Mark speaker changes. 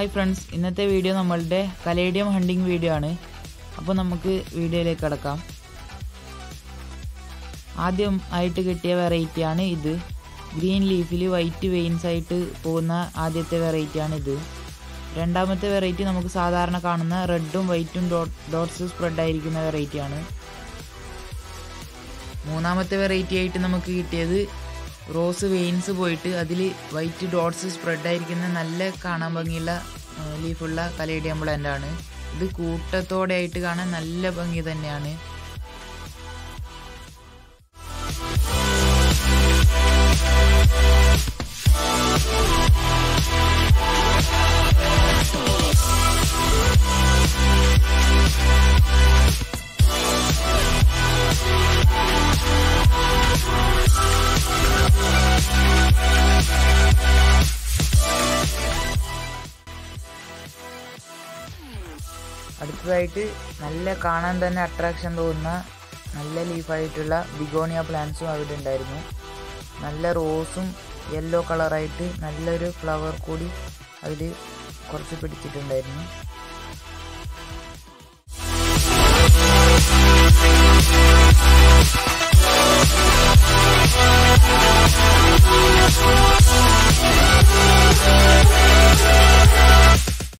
Speaker 1: hi friends ഇന്നത്തെ video നമ്മളുടെ caladium hunting video ആണ് അപ്പോൾ നമുക്ക് വീഡിയോയിലേക്ക് കടക്കാം ആദ്യം ആയിട്ട് കിട്ടിയ വെറൈറ്റി ആണ് ഇത് ഗ്രീൻ ലീഫിൽ വൈറ്റ് വെയിൻസ് ആയിട്ട് പോകുന്ന ആദ്യത്തെ വെറൈറ്റി ആണ് ഇത് രണ്ടാമത്തെ വെറൈറ്റി നമുക്ക് സാധാരണ കാണുന്ന റെഡും വൈറ്റും ഡോട്ട് ഡോട്ട്സ് സ്പ്രെഡ് ആയിരിക്കുന്ന വെറൈറ്റി ആണ് മൂന്നാമത്തെ വെറൈറ്റി ആയിട്ട് നമുക്ക് കിട്ടിയത് റോസ് വെയിൻസ് പോയിട്ട് അതിൽ വൈറ്റ് ഡോട്ട്സ് സ്പ്രെഡ് ആയിരിക്കുന്ന നല്ല കാണാൻ ഭംഗിയുള്ള ലീഫുള്ള കലേഡിയം പ്ലാന്റ് ആണ് ഇത് കൂട്ടത്തോടെ ആയിട്ട് കാണാൻ നല്ല ഭംഗി തന്നെയാണ് അടുത്തതായിട്ട് നല്ല കാണാൻ തന്നെ അട്രാക്ഷൻ തോന്നുന്ന നല്ല ലീഫായിട്ടുള്ള ബിഗോണിയ പ്ലാന്റ്സും അവിടെ ഉണ്ടായിരുന്നു നല്ല റോസും യെല്ലോ കളറായിട്ട് നല്ലൊരു ഫ്ലവർ കൂടി അതിൽ കുറച്ച് പിടിച്ചിട്ടുണ്ടായിരുന്നു